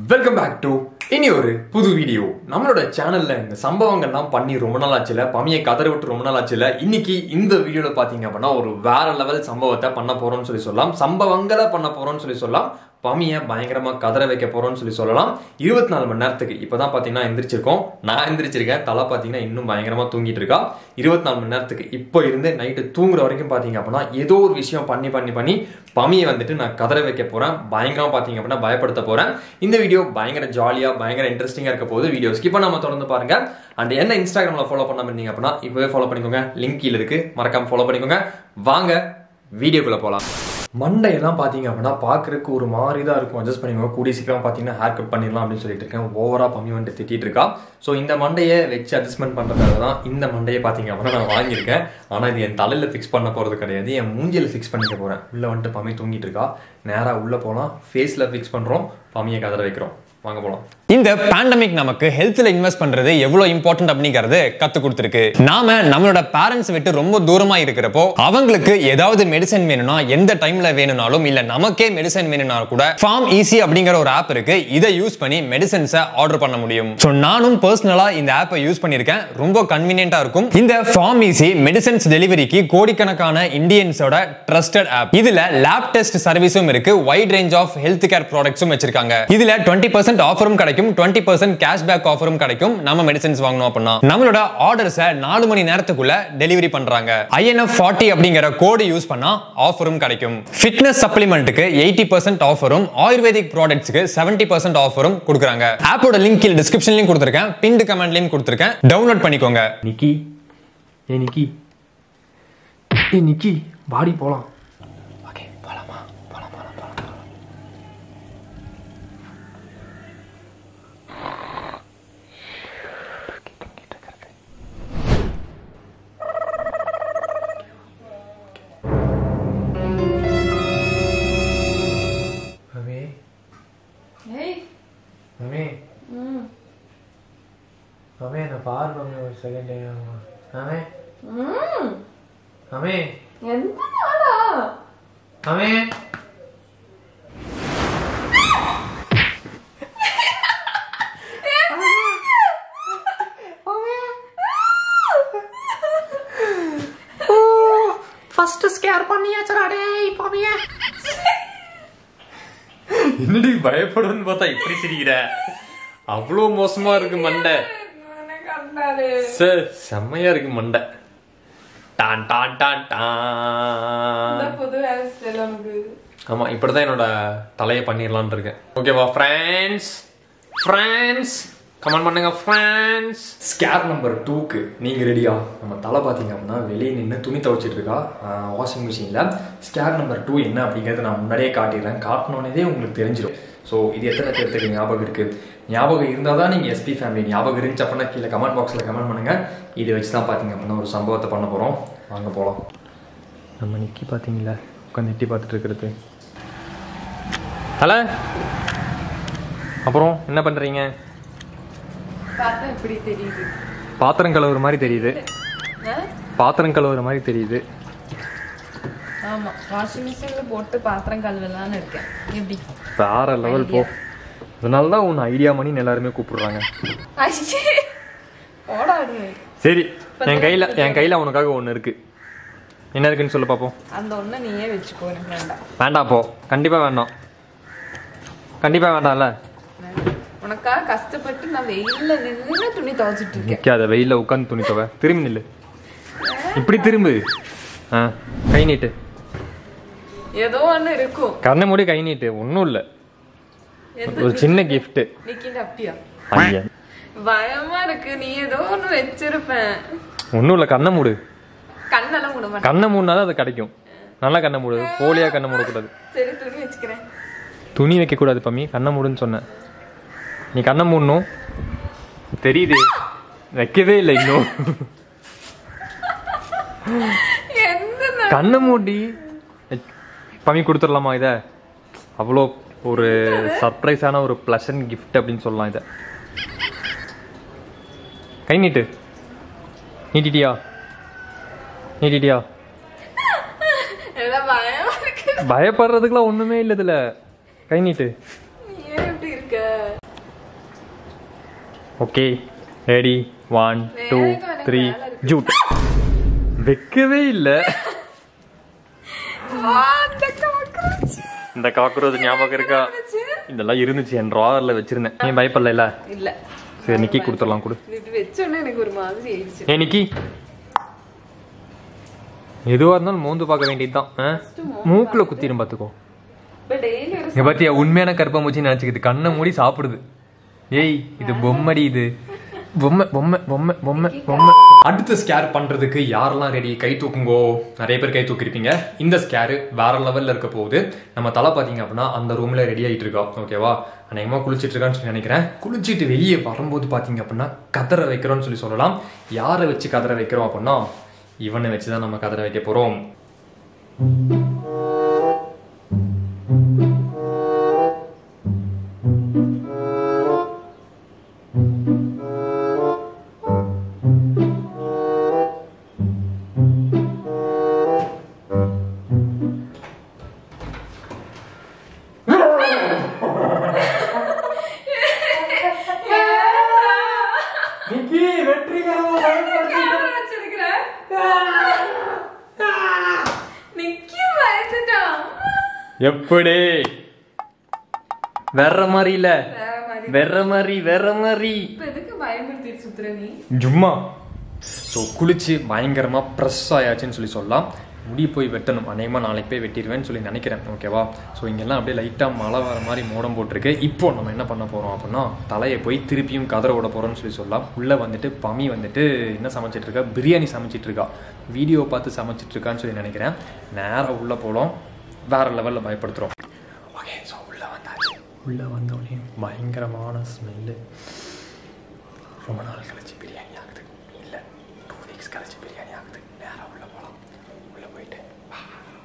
Welcome back to இனி ஒரு புது வீடியோ நம்மளோட சேனல்ல இந்த சம்பவங்கள்லாம் பண்ணி ரொம்ப நாள் ஆச்சுல பமியை கதற விட்டு ரொம்ப நாள் ஆச்சுல இன்னைக்கு இந்த வீடியோல பாத்தீங்க அப்படின்னா ஒரு வேற லெவல் சம்பவத்தை பண்ண போறோம்னு சொல்லி சொல்லலாம் சம்பவங்களை பண்ண போறோம்னு சொல்லி சொல்லலாம் பமியை பயங்கரமா கதற வைக்க போறோம்னு சொல்லி சொல்லலாம் இருபத்தி நாலு மணி நேரத்துக்கு இப்பதான் பாத்தீங்கன்னா எந்திரிச்சிருக்கோம் நான் எந்திரிச்சிருக்கேன் தலை பாத்தீங்கன்னா இன்னும் பயங்கரமா தூங்கிட்டு இருக்கா இருபத்தி நாலு மணி நேரத்துக்கு இப்போ இருந்து நைட்டு தூங்குற வரைக்கும் பாத்தீங்க அப்படின்னா ஏதோ ஒரு விஷயம் பண்ணி பண்ணி பண்ணி பமியை வந்துட்டு நான் கதற வைக்க போறேன் பயங்கரமா பாத்தீங்க அப்படின்னா பயப்படுத்த போறேன் இந்த வீடியோ பயங்கர ஜாலியா பயங்கர இன்ட்ரெஸ்டிங்கா இருக்க போகுது வீடியோ ஸ்கிப் பண்ணாம தொடர்ந்து பாருங்க அண்ட் என்ன இன்ஸ்டாகிராம்ல ஃபாலோ பண்ணாம இருந்தீங்க அப்படின்னா இப்பவே ஃபாலோ பண்ணிக்கோங்க லிங்க் கீழ இருக்கு மறக்காம ஃபாலோ பண்ணிக்கோங்க வாங்க வீடியோக்குள்ள போலாம் மண்டையெல்லாம் பார்த்தீங்க அப்படின்னா பார்க்கறதுக்கு ஒரு மாதிரி தான் இருக்கும் அட்ஜஸ்ட் பண்ணிக்கோங்க கூடிய சீக்கிரம் பார்த்தீங்கன்னா ஹேர் கட் பண்ணிடலாம் அப்படின்னு சொல்லிட்டு இருக்கேன் ஓவரா பம்மி வந்துட்டு திட்டிட்டு இருக்கா ஸோ இந்த மண்டையை வச்சு அட்ஜஸ்ட்மெண்ட் பண்ணுறதுக்காக தான் இந்த மண்டையை பார்த்தீங்க அப்படின்னா நான் வாங்கியிருக்கேன் ஆனால் இது என் தலையில் ஃபிக்ஸ் பண்ண போகிறது கிடையாது என் மூஞ்சியில் ஃபிக்ஸ் பண்ணிக்க போகிறேன் உள்ளே வந்துட்டு பம்மி தூங்கிட்டு இருக்கா நேராக உள்ளே போகலாம் ஃபேஸில் ஃபிக்ஸ் பண்ணுறோம் பம்மியை கதற வைக்கிறோம் வாங்க போகலாம் இந்த பேண்டமிக் நமக்கு ஹெல்த்ல இன்வெஸ்ட் பண்றது எவ்வளவு இம்பார்ட்டன்ட் அப்படிங்கறது கத்து கொடுத்துருக்கு நாம நம்மளோட பேரண்ட்ஸ் விட்டு ரொம்ப தூரமா இருக்கிறப்போ அவங்களுக்கு ஏதாவது மெடிசன் வேணும்னா எந்த டைம்ல வேணும்னாலும் இல்ல நமக்கே மெடிசன் வேணும்னா கூட ஃபார்ம் ஈஸி அப்படிங்கிற ஒரு ஆப் இருக்கு இதை யூஸ் பண்ணி மெடிசன்ஸை ஆர்டர் பண்ண முடியும் ஸோ நானும் பர்சனலா இந்த ஆப்பை யூஸ் பண்ணியிருக்கேன் ரொம்ப கன்வீனியன்டா இருக்கும் இந்த ஃபார்ம் ஈஸி மெடிசன்ஸ் டெலிவரிக்கு கோடிக்கணக்கான இந்தியன்ஸோட ட்ரஸ்டட் ஆப் இதுல லேப் டெஸ்ட் சர்வீஸும் இருக்கு wide range of health care ப்ராடக்ட்ஸும் வச்சிருக்காங்க இதுல டுவெண்ட்டி பர்சன்ட் ஆஃபரும் கிடைக்கும் டுவெண்ட்டி பர்சன்ட் கேஷ்பேக் ஆஃபரும் கிடைக்கும் நம்ம மெடிசன்ஸ் வாங்கணும் அப்படின்னா நம்மளோட ஆர்டர்ஸை நாலு மணி நேரத்துக்குள்ள டெலிவரி பண்றாங்க ஐஎன்எஃப் ஃபார்ட்டி அப்படிங்கிற கோடு யூஸ் பண்ணா ஆஃபரும் கிடைக்கும் ஃபிட்னஸ் சப்ளிமெண்ட்டுக்கு எயிட்டி பர்சன்ட் ஆஃபரும் ஆயுர்வேதிக் ப்ராடக்ட்ஸ்க்கு செவன்ட்டி பர்சன்ட் ஆஃபரும் கொடுக்குறாங்க ஆப்போட லிங்க் கீழே டிஸ்கிரிப்ஷன்லையும் கொடுத்துருக்கேன் பின்டு கமெண்ட்லையும் கொடுத்துருக்கேன் டவுன்லோட் பண்ணிக்கோங்க நிக்கி ஏ நிக்கி ஏ நிக்கி பாடி போலாம் ஓகே போலாமா போலாம் போலாம் போலாம் போலாம் மம்மி ஏய் மம்மி ம் மம்மி என்ன பாரு மம்மி ஒரு செகண்ட் மம்மி ம் மம்மி எந்த நாளா மம்மி ஃபர்ஸ்ட் ஸ்கேர் பண்ணியாச்சுடா டேய் பாமிய என்னடி பயப்படுன்னு பார்த்தா இப்படி சிரிக்கிற அவ்வளோ மோசமா இருக்கு மண்டை கண்டாரு சார் செம்மையா இருக்கு மண்டை டான் டான் டான் டான் புது ஹேர் ஸ்டைல் உனக்கு ஆமா இப்படிதான் என்னோட தலையை பண்ணிடலாம்னு இருக்கேன் ஓகேவா ஃப்ரெண்ட்ஸ் ஃப்ரெண்ட்ஸ் கமெண்ட் பண்ணுங்க ஃப்ரெண்ட்ஸ் ஸ்கேர் நம்பர் டூக்கு நீங்க ரெடியா நம்ம தலை பார்த்தீங்க அப்படின்னா வெளியே நின்று துணி துவைச்சிட்டு இருக்கா வாஷிங் மிஷினில் ஸ்கேர் நம்பர் டூ என்ன அப்படிங்கிறத நான் முன்னாடியே காட்டிடுறேன் காட்டினோடனே உங்களுக்கு தெரிஞ்சிடும் ஸோ இது எத்தனை பேர்த்துக்கு ஞாபகம் இருக்கு ஞாபகம் இருந்தால் தான் நீங்கள் எஸ்பி ஃபேமிலி ஞாபகம் இருந்துச்சு அப்படின்னா கீழே கமெண்ட் பாக்ஸில் கமெண்ட் பண்ணுங்க இதை வச்சு தான் பார்த்தீங்க அப்படின்னா ஒரு சம்பவத்தை பண்ண போகிறோம் வாங்க போகலாம் நம்ம நிக்கி பார்த்தீங்களா உட்காந்து எட்டி பார்த்துட்டு இருக்கிறது ஹலோ அப்புறம் என்ன பண்ணுறீங்க பார்த்தா இப்படி தெரியுது பாத்திரம் கழுவுற மாதிரி தெரியுது ஆ? பாத்திரம் கழுவுற மாதிரி தெரியுது ஆமா வாஷிங் மிஷின்ல போட்டு பாத்திரம் கழுவலாம்னு இருக்கேன் எப்படி வேற லெவல் போ அதனால தான் உன்னை ஐடியா பண்ணி எல்லாருமே கூப்பிடுறாங்க ஐயே, ஓடாடு சரி என் கையில் என் கையில் உனக்காக ஒன்று இருக்கு என்ன இருக்குன்னு சொல்லு பார்ப்போம் அந்த ஒண்ணை நீயே வச்சுக்கோ எனக்கு வேண்டாம் வேண்டாம் போ கண்டிப்பாக வேண்டாம் கண்டிப்பாக வேண்டாம்ல உனக்காக கஷ்டப்பட்டு நான் வெயில்ல நின்று துணி துவைச்சிட்டு இருக்கேன் நிற்காத வெயிலில் உட்காந்து துணி துவை திரும்பி நில்லு இப்படி திரும்பு ஆ கை நீட்டு ஏதோ ஒண்ணு இருக்கும் கண்ணை மூடி கை நீட்டு ஒன்றும் இல்லை ஒரு சின்ன கிஃப்ட்டு நிக்கிட்டு அப்படியா ஐயா பயமா இருக்கு நீ ஏதோ ஒண்ணு வச்சிருப்பேன் ஒன்றும் இல்லை கண்ணை மூடு கண்ணெல்லாம் மூட மாட்டேன் கண்ணை மூடினா தான் அது கிடைக்கும் நல்லா கண்ணை மூடு போலியாக கண்ணை மூடக்கூடாது சரி துணி வச்சுக்கிறேன் துணி வைக்கக்கூடாது பம்மி கண்ணை மூடுன்னு சொன்னேன் நீ கண்ணை மூடணும் தெரியுது வைக்கவே இல்லை இன்னும் எந்த நா- கண்ணை மூடி பம்மி கொடுத்துடலாமா இதை அவ்வளோ ஒரு சர்ப்ரைஸான ஒரு ப்ளசன்ட் gift அப்படின்னு சொல்லலாம் இதை கை நீட்டு நீட்டிட்டியா நீட்டிட்டியா எனக்கு பயமா இருக்கு பயப்படுறதுக்குலாம் ஒண்ணுமே இல்லை இதுல கை நீட்டு நீ ஏன் இப்படி இருக்க okay ready one two three ஜூட் வைக்கவே இல்லை இந்த காக்ரோச் ஞாபகம் இருக்கா இதெல்லாம் இருந்துச்சு என் ட்ராவரில் வச்சிருந்தேன் நீ பயப்படல இல்ல சரி நிக்கி கொடுத்துடலாம் கொடு இது வச்சோன்னே எனக்கு ஒரு மாதிரி ஆயிடுச்சு ஏ நிக்கி எதுவா இருந்தாலும் மோந்து பார்க்க வேண்டியதுதான் மூக்குல குத்திரும் பாத்துக்கோ இப்ப டெய்லி ஒரு இங்க பாத்தியா உண்மையான கருப்பாம்பூச்சி நினைச்சுக்கிது கண்ணை மூடி சாப்பிடுது ஏய் இது பொம்மடி இது பொம்மை பொம்மை பொம்மை பொம்மை பொம்மை அடுத்த ஸ்கேர் பண்றதுக்கு யாரெல்லாம் ரெடி கை தூக்குங்கோ நிறைய பேர் கை தூக்கிருப்பீங்க இந்த ஸ்கேரு வேற லெவல்ல இருக்க போகுது நம்ம தலை பாத்தீங்க அப்படின்னா அந்த ரூம்ல ரெடி ஆயிட்டு இருக்கா ஓகேவா அநேகமா குளிச்சிட்டு இருக்கான்னு சொல்லி நினைக்கிறேன் குளிச்சிட்டு வெளியே வரும்போது பாத்தீங்க அப்படின்னா கதற வைக்கிறோம்னு சொல்லி சொல்லலாம் யாரை வச்சு கதற வைக்கிறோம் அப்படின்னா இவனை வச்சு தான் நம்ம கதற வைக்க போறோம் கேமரா வச்சிருக்கிற நிக்கி பயந்துட்டான் எப்படி வேற மாதிரி இல்ல வேற மாதிரி வேற மாதிரி வேற மாதிரி இப்ப எதுக்கு பயமுறுத்திட்டு சுத்துற நீ ஜும்மா ஸோ குளிச்சு பயங்கரமா ப்ரெஸ் ஆயாச்சுன்னு சொல்லி சொல்லலாம் முடி போய் வெட்டணும் அநேகமாக நாளைக்கு போய் வெட்டிடுவேன்னு சொல்லி நினைக்கிறேன் ஓகேவா ஸோ இங்கெல்லாம் அப்படியே லைட்டாக மழை வர மாதிரி மோடம் போட்டிருக்கு இப்போ நம்ம என்ன பண்ண போகிறோம் அப்படின்னா தலையை போய் திருப்பியும் கதற விட போகிறோம்னு சொல்லி சொல்லலாம் உள்ளே வந்துட்டு பமி வந்துட்டு என்ன சமைச்சிட்டு இருக்கா பிரியாணி சமைச்சிட்டு இருக்கா வீடியோ பார்த்து சமைச்சிட்டு இருக்கான்னு சொல்லி நினைக்கிறேன் நேராக உள்ளே போகலாம் வேற லெவலில் பயப்படுத்துகிறோம் ஓகே ஸோ உள்ளே வந்தாச்சு உள்ளே வந்தோடனே பயங்கரமான ஸ்மெல்லு ரொம்ப நாள் கழிச்சு பிரியாணி ஆகுது இல்லை டூ வீக்ஸ் கழிச்சு பிரியாணி ஆகுது நேராக உள்ள போகலாம் உள்ள போயிட்டு வா.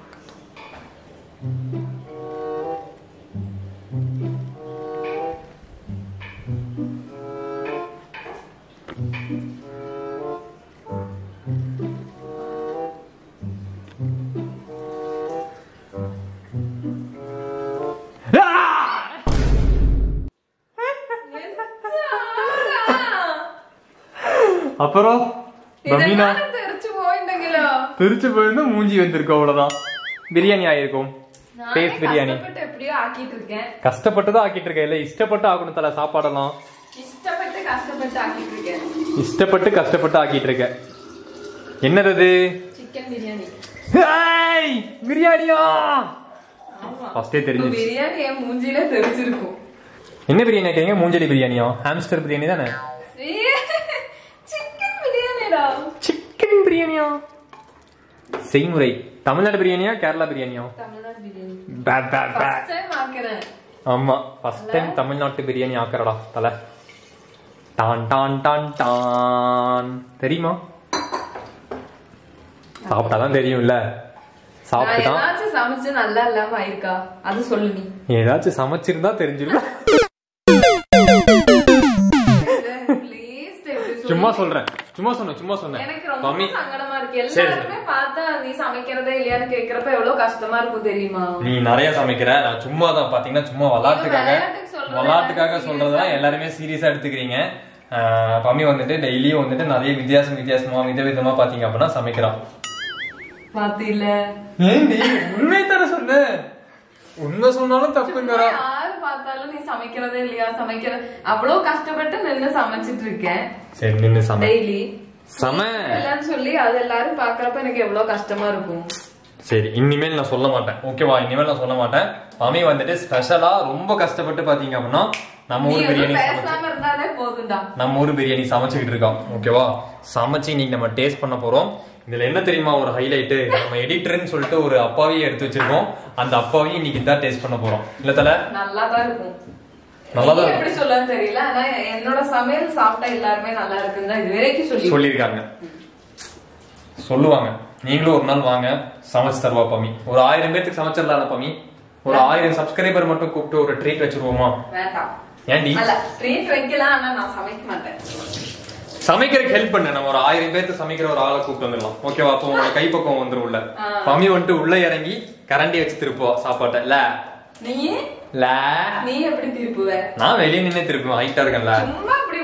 அப்புறம் பமீனா இதெல்லாம் தெரிச்சு போயிட்டீங்களோ பிரிச்சு போயிருந்தா மூஞ்சி வந்திருக்கும் அவ்வளவுதான் பிரியாணி ஆயிருக்கும் ஃபேஸ் பிரியாணி கஷ்டப்பட்டு எப்படியோ ஆக்கிட்டு இருக்கேன் கஷ்டப்பட்டு தான் ஆக்கிட்டு இருக்கேன் இல்ல இஷ்டப்பட்டு ஆகணும் தல சாப்பாடெல்லாம் இஷ்டப்பட்டு கஷ்டப்பட்டு ஆக்கிட்டு இருக்கேன் இஷ்டப்பட்டு கஷ்டப்பட்டு ஆக்கிட்டு இருக்கேன் என்னது அது சிக்கன் பிரியாணி ஏய், பிரியாணியா ஆமா ஃபர்ஸ்டே இப்ப தெரிஞ்சு பிரியாணி என் மூஞ்சில தெரிஞ்சிருக்கும் என்ன பிரியாணி ஆக்கிறீங்க மூஞ்சலி பிரியாணியா ஹாம்ஸ்டர் பிரியாணி தானே சிக்கன் பிரியாணிடா சிக்கன் பிரியாணியா செய்முறை தமிழ்நாடு பிரியாணியா கேரளா பிரியாணியா தமிழ்நாடு பிரியாணி பே, பே, பே. ஃபர்ஸ்ட் டைம் ஆக்குறேன் ஆமா ஃபர்ஸ்ட் டைம் தமிழ்நாட்டு பிரியாணி ஆக்கறடா தல டான் டான் டான் டான் தெரியுமா சாப்பிட்டாதான் தெரியும்ல நான் சாப்பிட்டு தான் ஏதாச்சும் சமைச்சு நல்லா இல்லாம ஆயிருக்கா அது சொல்லு நீ ஏதாச்சும் சமைச்சிருந்தா தெரிஞ்சிருக்கும் ப்ளீஸ் எப்படி சொல்லு. சும்மா சொல்றேன் சும்மா சொன்னேன் சும்மா சொன்னேன் எனக்கு ரொம்ப மம்மி சங்கடமா இருக்கு சரி. எல்லாருமே பார்த்தா நீ சமைக்கிறதே இல்லையான்னு கேக்குறப்ப எவ்வளவு கஷ்டமா இருக்கும் தெரியுமா நீ நிறைய சமைக்கிற நான் சும்மா தான் பாத்தீங்கன்னா சும்மா விளாட்டுக்காக விளையாட்டுக்கு சொல்றது விளாட்டுக்காக எல்லாரும் சொல்றதெல்லாம் எல்லாருமே சீரியஸா எடுத்துக்கிறீங்க ஆஹ் பம்மி வந்துட்டு டெய்லியும் வந்துட்டு நிறைய வித்தியாசம் வித்தியாசமா விதவிதமா பாத்தீங்க அப்படின்னா சமைக்கிறான் பாத்தில ஏண்டி உண்மை தானே சொன்ன உண்மை சொன்னாலும் தப்புங்கிறா யாரு பார்த்தாலும் நீ சமைக்கிறதே இல்லையா சமைக்கிற அவ்வளவு கஷ்டப்பட்டு நின்னு சமைச்சிட்டு இருக்கேன் சரி நின்னு சமை டெய்லி சம இல்லன்னு சொல்லி அது எல்லாரும் பாக்குறப்ப எனக்கு எவ்வளவு கஷ்டமா இருக்கும் சரி இனிமேல் நான் சொல்ல மாட்டேன் ஓகேவா இனிமேல் நான் சொல்ல மாட்டேன் மம்மி வந்துட்டு ஸ்பெஷலா ரொம்ப கஷ்டப்பட்டு பாத்தீங்க அப்படின்னா நம்ம நீ ஊர் எதுவும் பிரியாணி சமைச்சு பேசாம இருந்தாலே போதும்டா நம்ம ஊர் பிரியாணி சமைச்சுக்கிட்டு இருக்கோம் ஓகேவா சமைச்சு இன்னைக்கு நம்ம டேஸ்ட் பண்ண போறோம் இதுல என்ன தெரியுமா ஒரு ஹைலைட் நம்ம எடிட்டர்னு சொல்லிட்டு ஒரு அப்பாவையும் எடுத்து வச்சிருக்கோம் அந்த அப்பாவையும் இன்னைக்கு தான் டேஸ்ட் பண்ண போறோம் இல்ல தல நல்லாதான் இருக்கும் நல்லாதான் நீ எப்படி சொல்லன்னு தெரியல ஆனா என்னோட சமையல் சாப்பிட்டா எல்லாருமே நல்லா இருக்குன்னு தான் இது வரைக்கும் சொல்லி சொல்லியிருக்காங்க சொல்லுவாங்க நீங்களும் ஒரு நாள் வாங்க சமைச்சு தருவா பமி ஒரு ஆயிரம் பேர்த்துக்கு சமைச்சிடலாம் பமி ஒரு ஆயிரம் சப்ஸ்கிரைபர் மட்டும் கூப்பிட்டு ஒரு ட்ரீட் வச்சிருவோமா வேண்டாம் ஏன்டி அல்ல ட்ரீட் வைக்கலாம் ஆனா நான் சமைக்க மாட்டேன் சமைக்கிறதுக்கு ஹெல்ப் பண்ண நம்ம ஒரு ஆயிரம் பேர்த்து சமைக்கிற ஒரு ஆளை கூப்பிட்டு வந்துடலாம் ஓகேவா அப்போ உங்களோட கைப்பக்கம் வந்துரும் உள்ள ஆ. பமி வந்துட்டு உள்ள இறங்கி கரண்டி வச்சு திருப்போம் சாப்பாட்டை ல நீ ல நீ எப்படி திருப்புவ நான் வெளியே நின்று திருப்புவேன் ஹைட்டா இருக்கேன்ல சும்மா இப்படி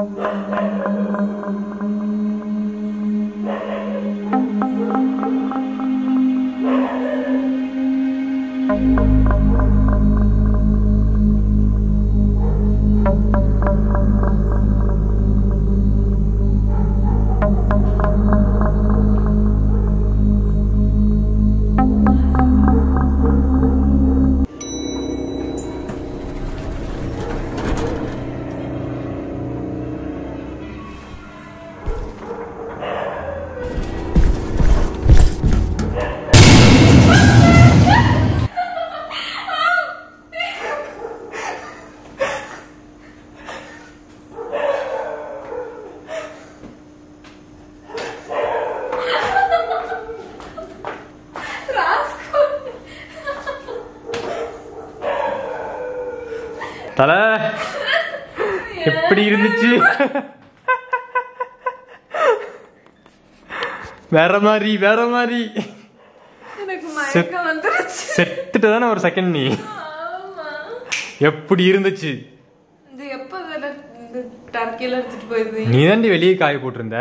தல எப்படி இருந்துச்சு வேற மாதிரி வேற மாதிரி எனக்கு மயக்கம் வந்துருச்சு செத்துட்டு தானே ஒரு செகண்ட் நீ ஆமா எப்படி இருந்துச்சு இது எப்ப இதெல்லாம் இந்த டர்க்கில எடுத்துட்டு போயிருந்தீங்க நீ தாண்டி வெளியே காய போட்டிருந்த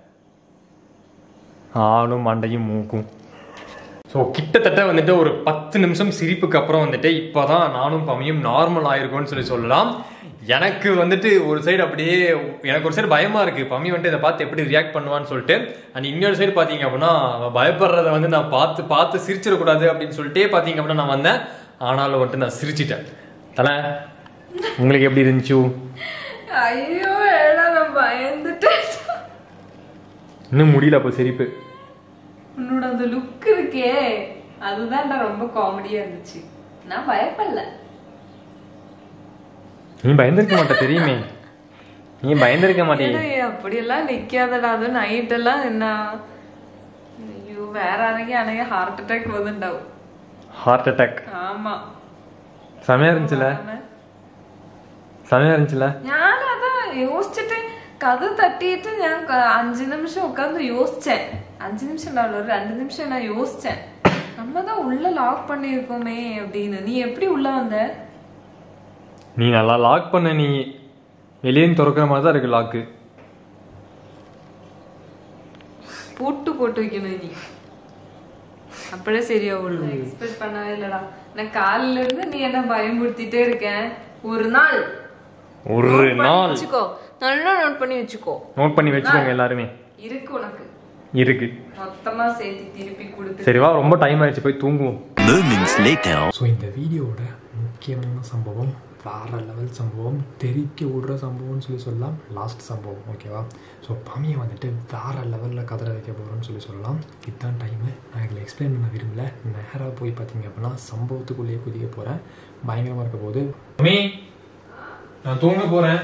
ஆளும் மண்டையும் மூக்கும் ஸோ கிட்டத்தட்ட வந்துட்டு ஒரு பத்து நிமிஷம் சிரிப்புக்கு அப்புறம் வந்துட்டு இப்போதான் நானும் பமியும் நார்மல் ஆயிருக்கும்னு சொல்லி சொல்லலாம் எனக்கு வந்துட்டு ஒரு சைடு அப்படியே எனக்கு ஒரு சைடு பயமா இருக்கு பமி வந்துட்டு இதை பார்த்து எப்படி ரியாக்ட் பண்ணுவான்னு சொல்லிட்டு அண்ட் இன்னொரு சைடு பார்த்தீங்க அப்படின்னா அவ பயப்படுறத வந்து நான் பார்த்து பார்த்து சிரிச்சிடக்கூடாது அப்படின்னு சொல்லிட்டே பார்த்தீங்க அப்படின்னா நான் வந்தேன் ஆனாலும் வந்துட்டு நான் சிரிச்சிட்டேன் தலை உங்களுக்கு எப்படி இருந்துச்சு ஐயோ ஏடா நான் பயந்துட்டேன் இன்னும் முடியல அப்போ சிரிப்பு உன்னோட அந்த லுக் இருக்கே அதுதான்டா ரொம்ப காமெடியா இருந்துச்சு நான் பயப்படல நீ பயந்திருக்க மாட்ட தெரியுமே நீ பயந்திருக்க மாட்டே ஏடா, அப்படியெல்லாம் நிக்காதடா அது நைட் எல்லாம் என்ன ஐயோ வேற அன்னைக்கு அன்னைக்கு ஹார்ட் அட்டாக் வந்துണ്ടാവും ஹார்ட் அட்டாக் ஆமா செமையா இருந்துச்சுல செமையா இருந்துச்சுல ഞാൻ അതാ യോസിച്ചിട്ട് കഥ തട്ടിയിട്ട് ഞാൻ ക- അഞ്ച് നിമിഷം ഉட்கார்ந்து யோசிச்சேன் அஞ்சு நிமிஷம் ഉണ്ടാവില്ല ஒரு ரெண்டு நிமிஷம் நான் யோசிச்சேன் நம்ம தான் உள்ள லாக் பண்ணியிருக்கோமே அப்படின்னு நீ எப்படி உள்ள வந்த நீ நல்லா லாக் பண்ண நீ வெளியே திறக்கிற மாதிரி தான் இருக்கு லாக்கு பூட்டு போட்டு வைக்கணும் நீ அப்படே சரியாவுள்ளு எக்ஸ்பெக்ட் பண்ணவே இல்லடா நான் காலையில இருந்து நீ என்ன பயமுறுத்திட்டே இருக்கேன் ஒரு நாள் ஒரு note பண்ணி நாள் வச்சுக்கோ நல்லா நோட் பண்ணி வச்சுக்கோ நோட் பண்ணி வச்சுக்கோங்க எல்லாருமே இருக்கு உனக்கு இருக்கு மொத்தமா சேர்த்து திருப்பி கொடுத்து சரிவா ரொம்ப டைம் ஆயிடுச்சு போய் தூங்குவோம் Moments later. ஸோ இந்த வீடியோவோட முக்கியமான சம்பவம் வேற லெவல் சம்பவம் தெரிக்க விடுற சம்பவம்னு சொல்லி சொல்லலாம் லாஸ்ட் சம்பவம் ஓகேவா ஸோ பமியை வந்துட்டு வேற லெவலில் கதற வைக்க போகிறோம்னு சொல்லி சொல்லலாம் இதுதான் டைமு நான் இதில் எக்ஸ்பிளைன் பண்ண விரும்பல நேராக போய் பார்த்தீங்க அப்படின்னா சம்பவத்துக்குள்ளேயே குதிக்க போகிறேன் பயங்கரமாக இருக்க போது பமி நான் தூங்க போகிறேன்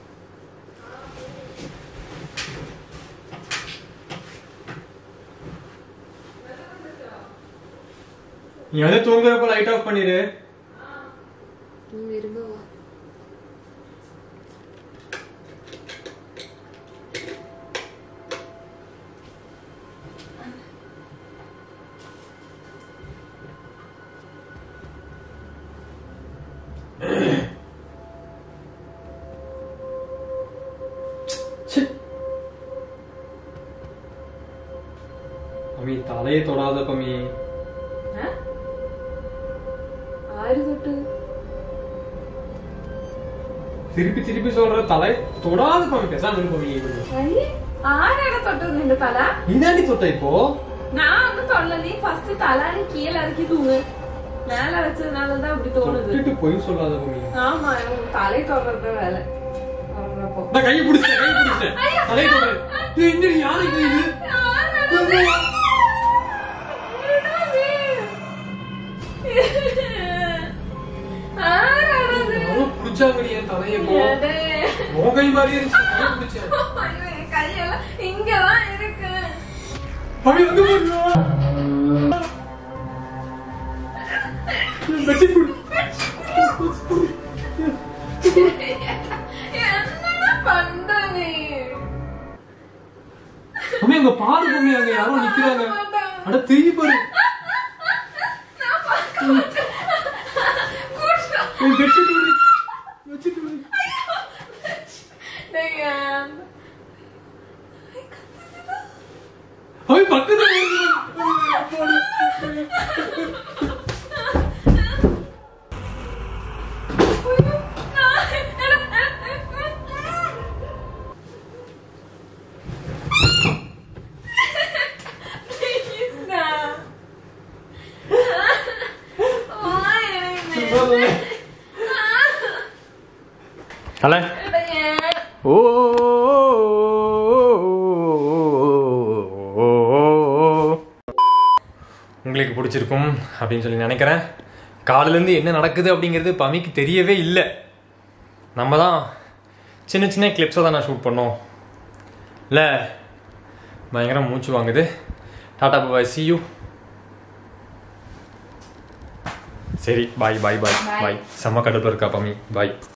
நீ வந்து தூங்குறப்ப லைட் ஆஃப் பண்ணிடு பமி தலையை தொடாத பமி ஆறு தொட்டு திருப்பி திருப்பி சொல்ற தலை தொடாத பமி பேசாம இரு பமி അയ്യേ, ആരാണ് തൊട്ടത് നിന്റെ തല நீதாண்டி தொட்ட இப்போ நான் ஒன்னும் தொடல நீ ஃபர்ஸ்ட் தலானி கீழே இறக்கி தூங்கு மேல வச்சதுனாலதான் அப்படி தோணுது தொட்டுட்டு பொய் சொல்லாத பமி ஆமா உன் தலை தொடர்றது வேலை தொடர்றப்போ. நான் கையை பிடிச்சிட்டேன் கையை பிடிச்சிட்டேன் தலையை தொட ஏய், என்னடி யானை கை இது ஆறானது. என்னது? ஆறானது. யாரோ பிடிச்சாங்கடி என் தலையை இப்போ எடே. உன் கை மாதிரி இருந்துச்சு கையை பிடிச்சேன் ஐயோ, என் கையெல்லாம் இங்கதான் இருக்கு பமி வந்து போடுறா வச்சு கொடு என்னடா பண்ற நீ பமி அங்க பாரு பமி அங்க யாரோ நிக்கிறாங்க அட திரும்பி பாரு நான் பார்க்க மாட்டேன். கூட்டம். என் பெட்ஷீட் விடு பெட்ஷீட் விடு டேய், ஹலோ ஓ உங்களுக்கு பிடிச்சிருக்கும் அப்படின்னு சொல்லி நினைக்கிறேன் காலையிலேருந்து என்ன நடக்குது அப்படிங்கிறது பமிக்கு தெரியவே இல்லை நம்ம தான் சின்ன சின்ன கிளிப்ஸை தான் நான் ஷூட் பண்ணோம் இல்லை பயங்கரம் மூச்சு வாங்குது டாடா பாய் சி யூ சரி பாய் பாய் பாய் பாய் செம்ம கடுப்பில் இருக்கா பமி பாய்